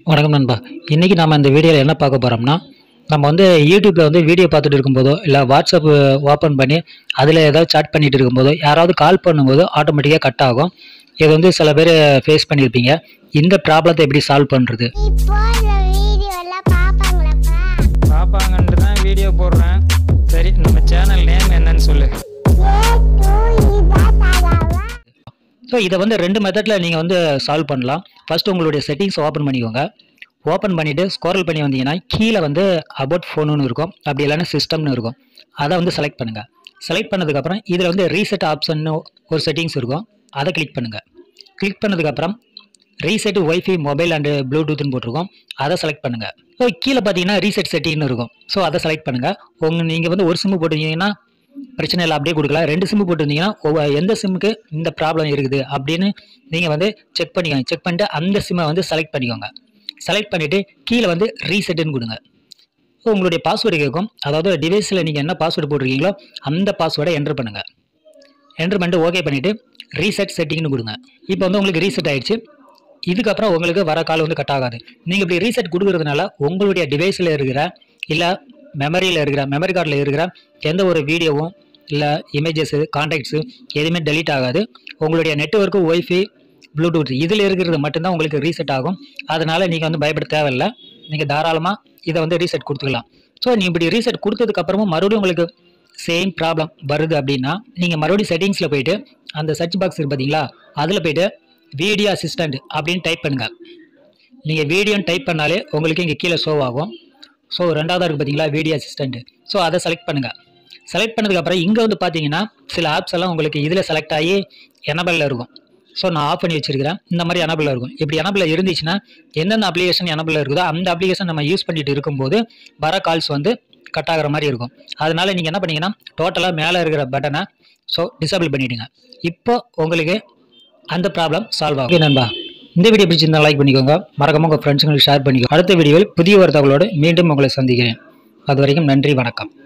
வணக்கம் நண்பா இன்றைக்கி நம்ம இந்த வீடியோவில் என்ன பார்க்க போகிறோம்னா நம்ம வந்து யூடியூப்பில் வந்து வீடியோ பார்த்துட்டு இருக்கும்போதோ இல்லை வாட்ஸ்அப் ஓப்பன் பண்ணி அதில் ஏதாவது சாட் பண்ணிட்டு இருக்கும்போதோ யாராவது கால் பண்ணும்போது ஆட்டோமேட்டிக்காக கட் ஆகும் இது வந்து சில பேர் ஃபேஸ் பண்ணியிருப்பீங்க இந்த ப்ராப்ளத்தை எப்படி சால்வ் பண்ணுறது இப்போ இந்த வீடியோ எல்லாம் பார்ப்பாங்களாப்பா பார்ப்பாங்கன்ட்டு தான் வீடியோ போடுறேன் சரி நம்ம சேனல் நேம் என்னன்னு சொல்லு ஏ டூ இதா தாராவா ஸோ இதை வந்து ரெண்டு மெத்தடில் நீங்கள் வந்து சால்வ் பண்ணலாம் ஃபர்ஸ்ட் உங்களுடைய செட்டிங்ஸ் ஓப்பன் பண்ணிக்கோங்க ஓப்பன் பண்ணிவிட்டு ஸ்கோரல் பண்ணி வந்தீங்கன்னா கீழே வந்து அபவுட் ஃபோனுன்னு இருக்கும் அப்படி இல்லைன்னா சிஸ்டம்னு இருக்கும் அதை வந்து செலக்ட் பண்ணுங்கள் செலக்ட் பண்ணதுக்கப்புறம் இதில் வந்து ரீசெட் ஆப்ஷன்னு ஒரு செட்டிங்ஸ் இருக்கும் அதை கிளிக் பண்ணுங்கள் கிளிக் பண்ணதுக்கப்புறம் ரீசெட் ஒய்ஃபை மொபைல் அண்டு ப்ளூடூத்னு போட்டிருக்கோம் அதை செலக்ட் பண்ணுங்கள் ஸோ கீழே பார்த்தீங்கன்னா ரீசெட் செட்டிங்னு இருக்கும் ஸோ அதை செலக்ட் பண்ணுங்கள் உங்கள் நீங்கள் வந்து ஒரு சிம்மு போட்டிருந்தீங்கன்னா பிரச்சனை இல்லை அப்படியே கொடுக்கலாம் ரெண்டு சிம்மு போட்டிருந்தீங்கன்னா ஒவ்வொரு எந்த சிம்முக்கு இந்த ப்ராப்ளம் இருக்குது அப்படின்னு நீங்கள் வந்து செக் பண்ணிக்கோங்க செக் பண்ணிட்டு அந்த சிம்மை வந்து செலக்ட் பண்ணிக்கோங்க செலக்ட் பண்ணிவிட்டு கீழே வந்து ரீசெட்டுன்னு கொடுங்க ஸோ உங்களுடைய பாஸ்வேர்டு கேட்கும் அதாவது டிவைஸில் நீங்கள் என்ன பாஸ்வேர்டு போட்டிருக்கீங்களோ அந்த பாஸ்வேர்டை என்டர் பண்ணுங்கள் என்டர் பண்ணிட்டு ஓகே பண்ணிவிட்டு ரீசெட் செட்டிங்னு கொடுங்க இப்போ வந்து உங்களுக்கு ரீசெட் ஆயிடுச்சு இதுக்கப்புறம் உங்களுக்கு வர கால் வந்து கட் ஆகாது நீங்கள் இப்படி ரீசெட் கொடுக்கறதுனால உங்களுடைய டிவைஸில் இருக்கிற இல்லை மெமரியில் இருக்கிற மெமரி கார்டில் இருக்கிற எந்த ஒரு வீடியோவும் இல்லை இமேஜஸ்ஸு கான்டாக்ட்ஸு எதுவுமே டெலீட் ஆகாது உங்களுடைய நெட்ஒர்க்கு ஒய்ஃபை ப்ளூடூத் இதில் இருக்கிறது மட்டும்தான் உங்களுக்கு ரீசெட் ஆகும் அதனால் நீங்கள் வந்து பயப்பட தேவையில்லை நீங்கள் தாராளமாக இதை வந்து ரீசெட் கொடுத்துக்கலாம் ஸோ நீ இப்படி ரீசெட் கொடுத்ததுக்கப்புறமும் மறுபடியும் உங்களுக்கு சேம் ப்ராப்ளம் வருது அப்படின்னா நீங்கள் மறுபடியும் செட்டிங்ஸில் போயிட்டு அந்த சர்ச் பாக்ஸ் இருக்கு பார்த்தீங்களா அதில் போயிட்டு வீடியோ அசிஸ்டண்ட் அப்படின்னு டைப் பண்ணுங்கள் நீங்கள் வீடியோன்னு டைப் பண்ணாலே உங்களுக்கு இங்கே கீழே ஷோ ஆகும் ஸோ ரெண்டாவதாக இருக்குது பார்த்தீங்களா வீடியோ அசிஸ்டண்ட் ஸோ அதை செலக்ட் பண்ணுங்கள் செலக்ட் பண்ணதுக்கப்புறம் இங்கே வந்து பார்த்தீங்கன்னா சில ஆப்ஸ் எல்லாம் உங்களுக்கு இதில் செலக்ட் ஆகி எனபிளில் இருக்கும் ஸோ நான் ஆஃப் பண்ணி வச்சிருக்கிறேன் இந்த மாதிரி எனபிளில் இருக்கும் இப்படி எனபிளில் இருந்துச்சுன்னா எந்தெந்த அப்ளிகேஷன் எனபிளில் இருக்குதோ அந்த அப்ளிகேஷன் நம்ம யூஸ் பண்ணிட்டு இருக்கும்போது வர கால்ஸ் வந்து கட் ஆகிற மாதிரி இருக்கும் அதனால நீங்கள் என்ன பண்ணீங்கன்னா டோட்டலாக மேலே இருக்கிற பட்டனை ஸோ டிசேபிள் பண்ணிவிடுங்க இப்போ உங்களுக்கு அந்த ப்ராப்ளம் சால்வ் ஆகும் ஓகே நண்பா இந்த வீடியோ பிடிச்சிருந்தா லைக் பண்ணிக்கோங்க மறக்காம உங்கள் ஃப்ரெண்ட்ஸுங்களுக்கு ஷேர் பண்ணிக்கோங்க அடுத்த வீடியோவில் புதிய ஒரு தகவலோடு மீண்டும் உங்களை சந்திக்கிறேன் அது வரைக்கும் நன்றி வணக்கம்